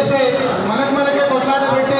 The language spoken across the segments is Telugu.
చెప్పేసి మనకు మనకే కొట్లాట పెట్టి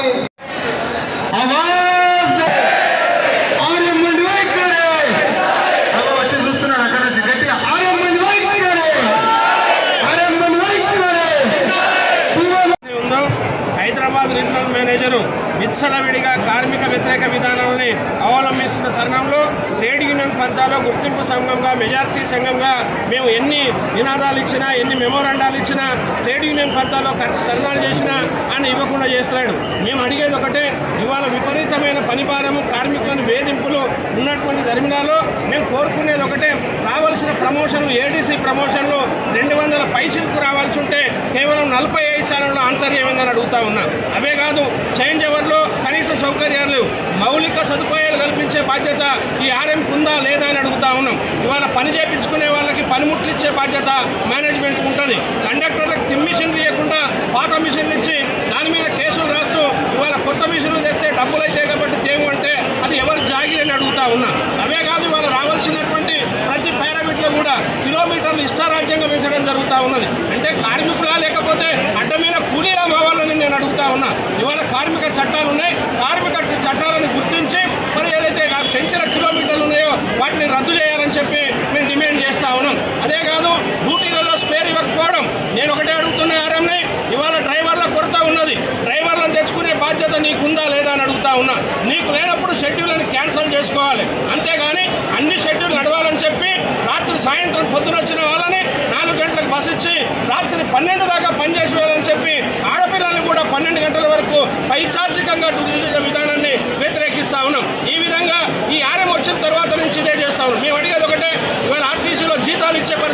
ఆవాజ్ దే. ఆర్యం మండివై కరే. అగో వచ్చి చూస్తున్నాడు అక్కడ నుంచి గట్టిగా ఆర్యం మండివై కరే. ఆర్యం మండివై కరే. తీవ్ర- ఉందో హైదరాబాద్ రీజనల్ మేనేజరు విచ్చలవిడిగా కార్మిక వ్యతిరేక విధానాలని అవలంబిస్తున్న తరుణంలో ట్రేడ్ యూనియన్ పంతాలో గుర్తింపు సంఘంగా మెజార్టీ సంఘంగా మేము ఎన్ని నినాదాలు ఇచ్చినా ఎన్ని మెమోరాండాలు ఇచ్చినా ట్రేడ్ యూనియన్ పంతాలో ఖర్చు ధర్నాలు చేసినా ఆయన ఇవ్వకుండా చేస్తున్నాడు మేము అడిగేది ఒకటే ఇవాళ విపరీతమైన పనిభారము కార్మికులను వేధింపులు ఉన్నటువంటి ధర్మినాలో మేము కోరుకునేది ఒకటే రావాల్సిన ప్రమోషన్లు ఏడీసీ ప్రమోషన్లు రెండు వందల పైసలకు రావాల్సి ఉంటే కేవలం నలభై ఐదు స్థానంలో ఆంతర్యం ఏందని అడుగుతా ఉన్నా అవే కాదు చేంజ్ ఓవర్లో కనీస సౌకర్యాలు మౌలిక సదుపాయాలు కల్పించే బాధ్యత ఈ ఆర్ఎం ఉందా లేదా అని అడుగుతా ఉన్నాం ఇవాళ పని చేపించుకునే వాళ్ళకి పనిముట్లు ఇచ్చే బాధ్యత మేనేజ్మెంట్ ఉంటుంది కండక్టర్లకు తిమ్ మిషన్లు ఇవ్వకుండా పాత మిషన్లు ఇచ్చి దాని మీద కేసులు రాస్తూ ఇవాళ కొత్త మిషన్లు తెస్తే డబ్బులు అయితే కాబట్టి తేము అంటే అది ఎవరు జాగిరి అని అడుగుతా ఉన్నా అవే కాదు ఇవాళ రావాల్సినటువంటి ప్రతి పారామీటర్ కూడా కిలోమీటర్లు ఇష్టారాజ్యంగా పెంచడం జరుగుతూ ఉన్నది అంటే కార్మికులా లేకపోతే అడ్డమైన కూలీలా కావాలని నేను అడుగుతా ఉన్నా ఇవాళ కార్మిక చట్టాలు ఉన్నాయి కార్మిక చట్టాలను గుర్తించి మరి ఏదైతే ఆ పెంచిన కిలోమీటర్లు ఉన్నాయో వాటిని రద్దు చేయాలని చెప్పి మేము డిమాండ్ చేస్తా ఉన్నాం అదే కాదు డ్యూటీలలో స్పేర్ ఇవ్వకపోవడం నేను ఒకటే అడుగుతున్నా ఆర్ఎంని ఇవాళ డ్రైవర్ల కొరత ఉన్నది డ్రైవర్లను తెచ్చుకునే బాధ్యత నీకుందా లేదా అని అడుగుతా ఉన్నా నీకు లేనప్పుడు షెడ్యూల్ని క్యాన్సిల్ చేసుకోవాలి అంతేగాని అన్ని షెడ్యూల్ నడవాలని చెప్పి రాత్రి సాయంత్రం పొద్దున వచ్చిన వాళ్ళని నాలుగు గంటలకు బస్ ఇచ్చి రాత్రి పన్నెండు దాకా పనిచేసి వెళ్ళని చెప్పి ఆడపిల్లల్ని కూడా పన్నెండు గంటల వరకు పైచాచికంగా డ్యూటీ చేసే విధానాన్ని వ్యతిరేకిస్తా ఉన్నాం ఈ విధంగా ఈ ఆర్ఎం వచ్చిన తర్వాత నుంచి ఇదే చేస్తా ఉన్నాం మేము అడిగేది ఒకటే ఇవాళ ఆర్టీసీలో జీతాలు ఇచ్చే